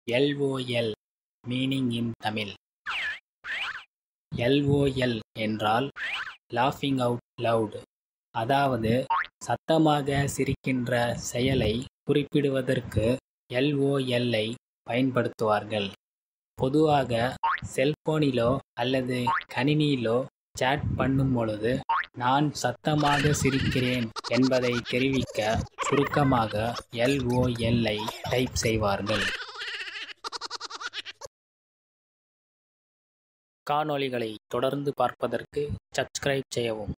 LOL meaning in Tamil LOL என்றால் லாஃபிங் out loud அதாவது சத்தமாக சிரிக்கின்ற செயலை குறிப்பிடுவதற்கு எல்ஓஎல்லை பயன்படுத்துவார்கள் பொதுவாக செல்போனிலோ அல்லது கணினியிலோ சேட் பண்ணும் பொழுது நான் சத்தமாக சிரிக்கிறேன் என்பதை தெரிவிக்க சுருக்கமாக எல்ஓஎல்லை டைப் செய்வார்கள் காணொளிகளை தொடர்ந்து பார்ப்பதற்கு சப்ஸ்கிரைப் செய்யவும்